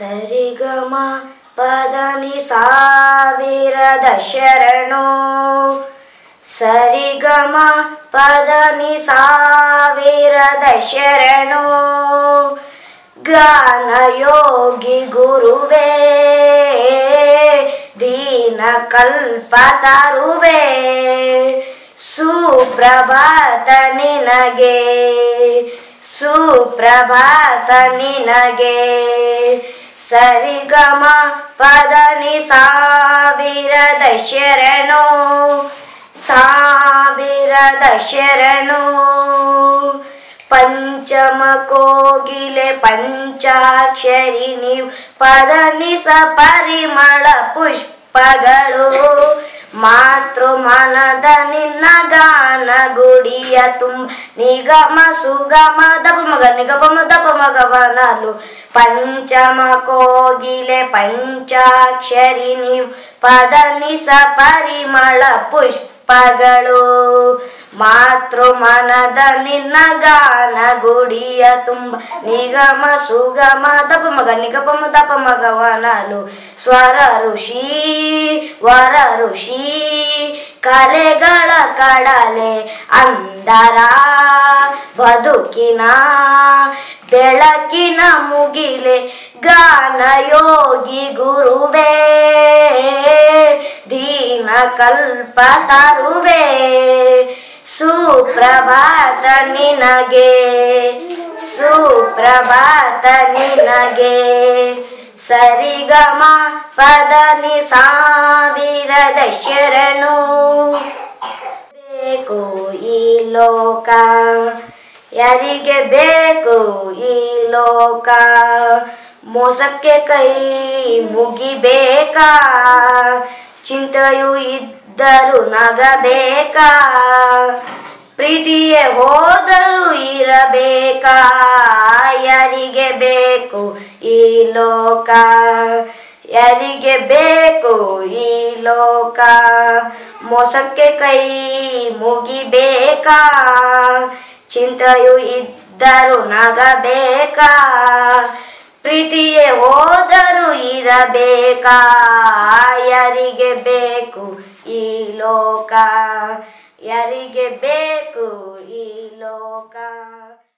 ಸರಿಗಮ ಪದನಿ ಸಾವಿರದ ಶರಣು ಸರಿಗಮ ಪದನಿ ಸಾವಿರದ ಶರಣು ಗಾನಯೋಗಿ ಗುರುವೇ ದೀನ ಕಲ್ಪ ತರುವೆ ಸುಪ್ರಭಾತ ನಿನಗೆ ಸುಪ್ರಭಾತ ನಿನಗೆ ಸರಿಗಮ ಪದನಿ ಸಾವಿರದ ಶರಣು ಸಾವಿರದ ಶರಣು ಪಂಚಮ ಕೋಗಿಲೆ ಪಂಚಾಕ್ಷರಿ ನೀವು ಪದನಿಸ ಪರಿಮಳ ಪುಷ್ಪಗಳು ಮಾತೃ ಮನದ ನಿನ್ನ ಗಾನ ಗುಡಿಯ ತುಂಬ ನಿಗಮ ಸುಗಮ ದಪ ಮಗ ನಿಗಮ ದಪ ಮಗವನಲು ಪಂಚಮ ಕೋಗಿಲೆ ಪಂಚಾಕ್ಷರಿ ನೀವು ಪದನಿಸ ಪರಿಮಳ ಪುಷ್ಪಗಳು ಮಾತೃ ಮನದ ನಿನ್ನ ಗಾನ ಗುಡಿಯ ತುಂಬ ನಿಗಮ ಸುಗಮ ದಪ ಮಗ ನಿಗಮ ದಪ ಮಗವನಲು ಸ್ವರ ಋಷಿ ವರ ಋಷಿ ಕಲೆಗಳ ಕಡಲೆ ಅಂದರ ಬದುಕಿನ ಬೆಳಕಿನ ಮುಗಿಲೆ ಗಾನ ಯೋಗಿ ಗುರುವೇ ದೀನ ಕಲ್ಪ ತರುವೆ ಸುಪ್ರಭಾತ ನಿನಗೆ ಸುಪ್ರಭಾತ ನಿನಗೆ ಸರಿಗಮ ಪದನಿ ಸಾವಿರದ ಶರಣು ಬೇಕು ಈ ಲೋಕ ಯಾರಿಗೆ ಬೇಕು ಈ ಲೋಕ ಮೋಸಕ್ಕೆ ಕೈ ಮುಗಿಬೇಕಾ ಚಿಂತೆಯು ಇದ್ದರು ನಗಬೇಕಾ ಪ್ರೀತಿಯೇ ಹೋದರೂ ಇರಬೇಕಾ ಯಾರಿಗೆ ಬೇಕು ಈ ಲೋಕ ಯಾರಿಗೆ ಬೇಕು ಈ ಲೋಕ ಮೋಸಕ್ಕೆ ಕೈ ಮುಗಿಬೇಕಾ ಚಿಂತೆಯು ಇದ್ದರು ನಗಬೇಕಾ ಪ್ರೀತಿಯೇ ಹೋದರೂ ಇರಬೇಕಾ ಯಾರಿಗೆ ಬೇಕು ಈ ಲೋಕ ಯಾರಿಗೆ ಬೇಕು ಈ ಲೋಕ